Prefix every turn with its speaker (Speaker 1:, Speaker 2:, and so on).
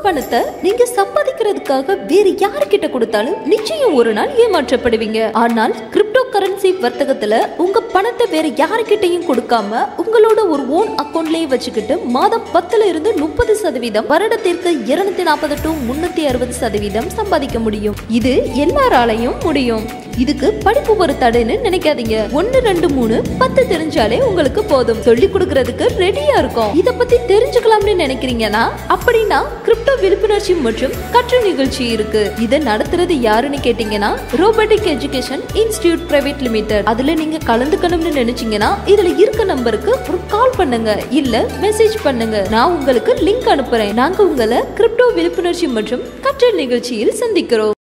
Speaker 1: பணத்தை நீங்க சம்பாதிக்கிறதுக்காக வேற யாருக்கிட்ட கொடுத்தாலும் நிச்சயம் ஒரு நாள் ஏமாற்றப்படுவீங்க ஆனால் கிரிப்டோ கரன்சி வர்த்தகத்துல உங்க பணத்தை வேற யாருக்கிட்டையும் கொடுக்காம உங்களோட ஒரு ஓன் அக்கௌண்ட்லயே வச்சுக்கிட்டு மாதம் பத்துல இருந்து முப்பது சதவீதம் வருடத்திற்கு இருநூத்தி நாற்பது டு முன்னூத்தி அறுபது சதவீதம் சம்பாதிக்க முடியும் இது எல்லாராலையும் முடியும் இதுக்கு படிப்பு ஒரு தடைன்னு நினைக்காதீங்க ஒன்னு ரெண்டு மூணு பத்து தெரிஞ்சாலே உங்களுக்கு போதும் சொல்லி கொடுக்கறதுக்கு ரெடியா இருக்கும் இத பத்தி தெரிஞ்சுக்கலாம்னு நினைக்கிறீங்கன்னா அப்படின்னா கிரிப்டோ விழிப்புணர்ச்சி மற்றும் கற்று நிகழ்ச்சி இருக்கு இதை நடத்துறது யாருன்னு கேட்டீங்கன்னா robotic education institute private limited அதுல நீங்க கலந்துக்கணும்னு நினைச்சீங்கன்னா இதுல இருக்க நம்பருக்கு ஒரு கால் பண்ணுங்க இல்ல மெசேஜ் பண்ணுங்க நான் உங்களுக்கு லிங்க் அனுப்புறேன் நாங்க உங்களை கிரிப்டோ விழிப்புணர்ச்சி மற்றும் கற்றல் நிகழ்ச்சியில் சந்திக்கிறோம்